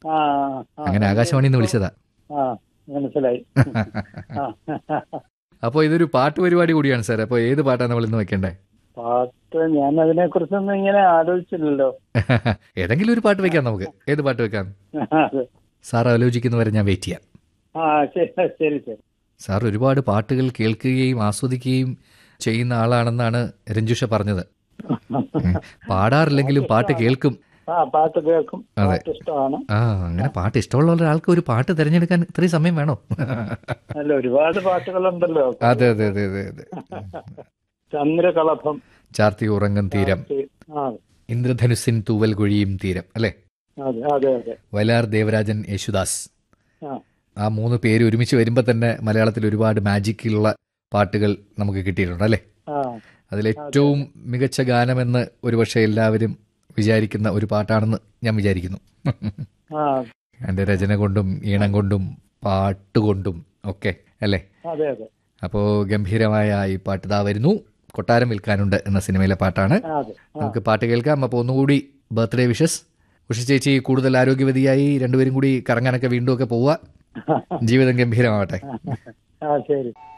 ആ ആ, അങ്ങനെ ആകാശവാണിയിൽ നിന്ന് വിളിച്ചതാ ആ മനസ്സിലായി ആ അപ്പോൾ ഇതൊരു പാട്ട് പരിപാടി കൂടിയാണ് സാർ അപ്പോൾ ഏത് പാട്ടാണ് നമ്മൾ ഇന്ന് വെക്കണ്ടേ പാട്ട് ഞാൻ അതിനെ കുറിച്ചൊന്നും ഇങ്ങനെ ആലോചിച്ചില്ലല്ലോ ഏതെങ്കിലും ഒരു പാട്ട് വെക്കാം നമുക്ക് ഏത് പാട്ട് വെക്കാം അതെ. സാർ ആലോചിക്കുന്നവരെ ഞാൻ വെയിറ്റ് ചെയ്യാം ആ ശരി ശരി ശരി സാർ ഒരുപാട് പാട്ടുകൾ കേൾക്കുകയും ആസ്വദിക്കുകയും ചെയ്യുന്ന ആളാണെന്നാണ് രഞ്ജുഷ പറഞ്ഞത് ഉം. പാടാറില്ലെങ്കിലും പാട്ട് കേൾക്കും ആ പാട്ട് കേൾക്കും അതെ. പാട്ട് ഇഷ്ടമാണ് ആ അങ്ങനെ പാട്ട് ഇഷ്ടമുള്ള ഒരാൾക്ക് ഒരു പാട്ട് തിരഞ്ഞെടുക്കാൻ ഇത്രയും സമയം വേണോ അല്ല ഒരുപാട് പാട്ടുകളുണ്ടല്ലോ അതെ അതെ അതെ അതെ അതെ ചന്ദ്രകളഭം ചാർത്തി ഉറങ്ങും തീരം ആ ഇന്ദ്രധനുസിൻ തൂവൽ കുഴിയും തീരം അല്ലേ അതെ അതെ അതെ വയലാർ ദേവരാജൻ യേശുദാസ് ആ ആ മൂന്ന് പേര് ഒരുമിച്ച് വരുമ്പോൾ തന്നെ മലയാളത്തിൽ ഒരുപാട് മാജിക്കുള്ള പാട്ടുകൾ നമുക്ക് കിട്ടിയിട്ടുണ്ട് അല്ലേ ആ അതിലേറ്റവും മികച്ച ഗാനമെന്ന് ഒരുപക്ഷെ എല്ലാവരും വിചാരിക്കുന്ന ഒരു പാട്ടാണെന്ന് ഞാൻ വിചാരിക്കുന്നു ആ എൻ്റെ രചന കൊണ്ടും ഈണം കൊണ്ടും പാട്ടുകൊണ്ടും ഒക്കെ അല്ലേ അതെ അതെ അപ്പോൾ ഗംഭീരമായ ഈ പാട്ട് ഇതാ വരുന്നു കൊട്ടാരം വിൽക്കാനുണ്ട് എന്ന സിനിമയിലെ പാട്ടാണ് ആ, അതെ ആ നമുക്ക് പാട്ട് കേൾക്കാം അപ്പോൾ ഒന്നുകൂടി ബർത്ത്ഡേ വിഷസ് ഉഷ ചേച്ചി കൂടുതൽ ആരോഗ്യവതിയായി രണ്ടുപേരും കൂടി കറങ്ങാനൊക്കെ വീണ്ടും ഒക്കെ പോവുക ജീവിതം ഗംഭീരമാവട്ടെ ആ ശരി